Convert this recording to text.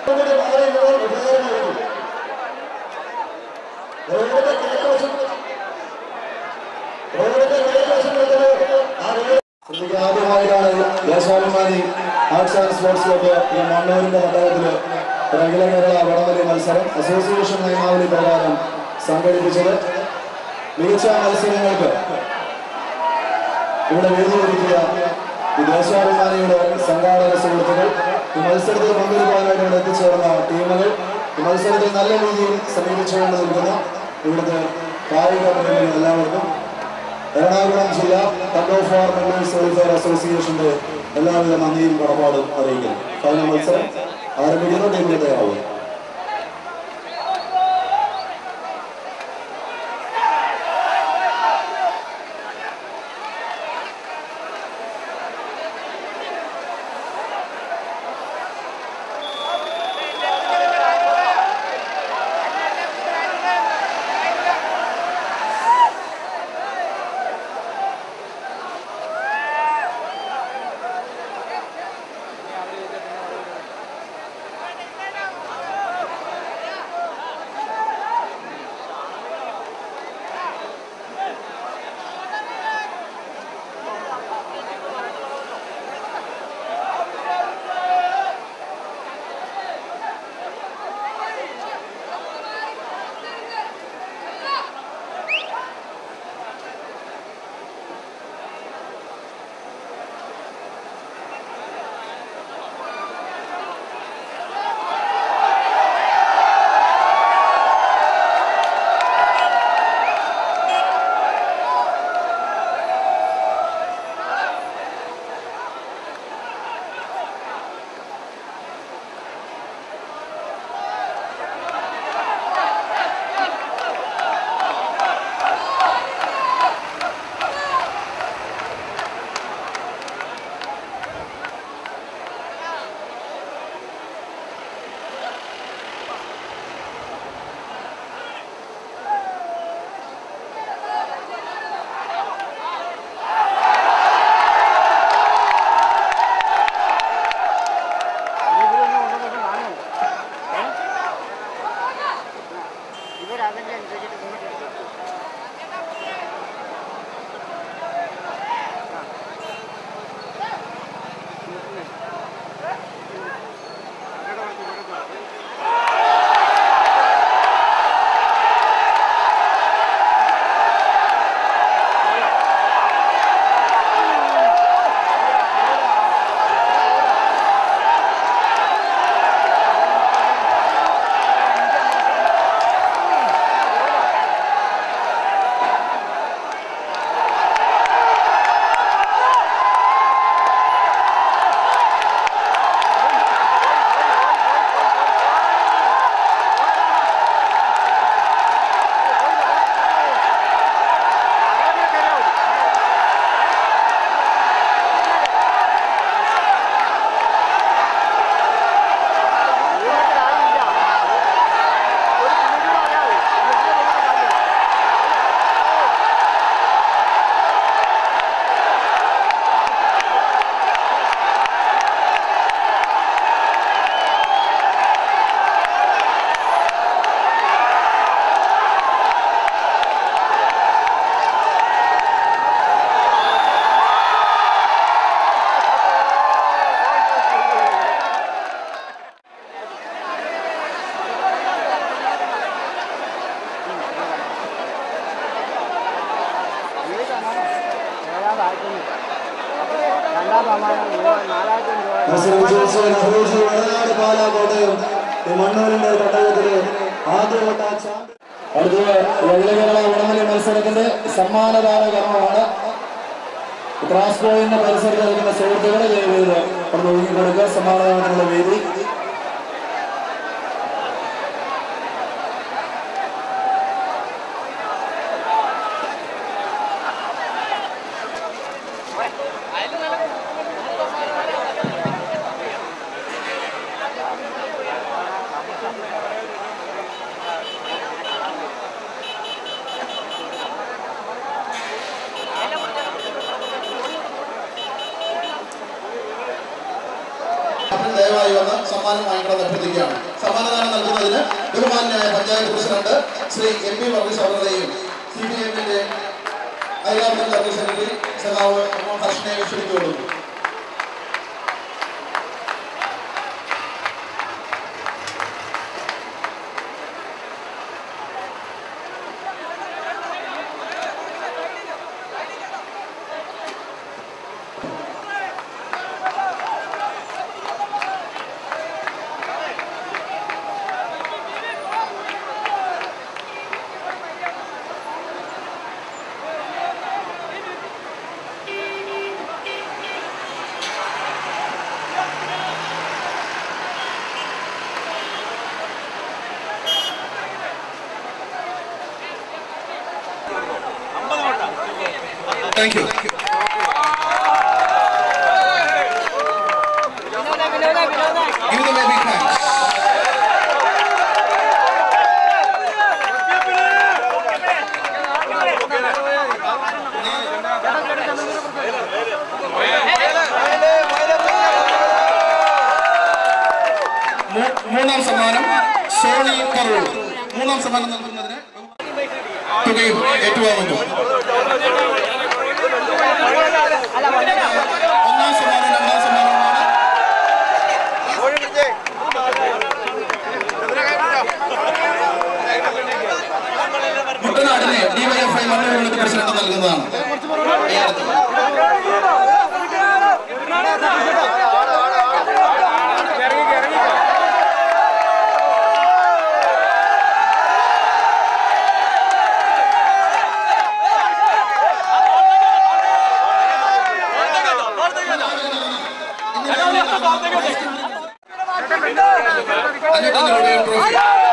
ഇതിലേക്ക് ആദ്യമായിട്ടാണ് Deshabhimani arts and sports club ഈ മണ്ണൂരിന്റെ തടാകത്തില് ഒരു അഖില കേരള വടംവലി മത്സരം അസോസിയേഷൻ നിയമാവലി പ്രകാരം സംഘടിപ്പിച്ചത് മികച്ച മത്സരങ്ങൾക്ക് ഇവിടെ വേദി ഒരുക്കിയ ഈ ദേശാഭിമാനിയുടെ സംഘാടക സുഹൃത്തുക്കൾ ഈ മത്സരത്തിൽ പങ്കെടുക്കാനായിട്ട് ഇവിടെ എത്തിച്ചേർന്ന ടീമുകൾ ഈ മത്സരത്തിൽ നല്ല രീതിയിൽ സമീപിച്ചുകൊണ്ട് നിൽക്കുന്ന ഇവിടുത്തെ കായിക പ്രേമികൾ എല്ലാവർക്കും എറണാകുളം ജില്ലാ tug of war members welfare അസോസിയേഷന്റെ എല്ലാവിധ നന്ദിയും കടപ്പാടും അറിയിക്കുന്നു ഫൈനൽ മത്സരം ആരംഭിക്കുന്നു ടീമിന് തയ്യാറാവും ഇവരതിന്റെ അനുസരിച്ചിട്ട് മുന്നോട്ട് എടുക്കും രണ്ടാം സമ്മാനം നാലായിരം രൂപ മത്സരം വിജയിച്ച് നഹ്റൂജി വയനാട് പാലാ കോട്ടയം ഈ മണ്ണൂരിന്റെ തട്ടകത്തിലെ ആദ്യവട്ട ചാമ്പ്യൻ അടുത്തത് അഖില കേരള വടംവലി മത്സരത്തിന്റെ സമ്മാനദാന കർമ്മമാണ് ട്രാൻസ്പോയിന്റ് പരിസരത്ത് നിൽക്കുന്ന സുഹൃത്തുക്കളെ ദയവേത് അവിടെ ഒഴുകി കൊടുക്കുക സമ്മാനദാനത്തിനുള്ള വേദി ക്യാപ്റ്റൻ ദയവായി വന്ന് സമ്മാനം വാങ്ങിക്കണമെന്ന് അഭ്യർത്ഥിക്കുകയാണ് സമ്മാനദാനം നൽകുന്നതിന് ബഹുമാനായ panchayat president Shri M P Varghese അവരുടെയും സി പി എമ്മിന്റെ ഹൈദരാബാദ് ജനറൽ സെക്രട്ടറി സഖാവ് എം. എം. ഹർഷനെ ക്ഷണിച്ചുകൊള്ളുന്നു thank you Give them a big hand. മൂ- മൂന്നാം സമ്മാനം സോണി കറൂർ മൂന്നാം സമ്മാനം നൽകുന്നതിന് തുകയും ഏറ്റുവാങ്ങുന്നു ഒന്നാം സമ്മാനം രണ്ടാം സമ്മാനമാണ് കുട്ടനാടിന് ഡിവൈഎഫ്ഐ മണ്ണൂർ യൂണിറ്റ് പ്രസിഡന്റ് നൽകുന്നതാണ് ഈ അടുത്ത്. അഞ്ഞൂറ്റഞ്ച് രൂപയും ട്രോഫി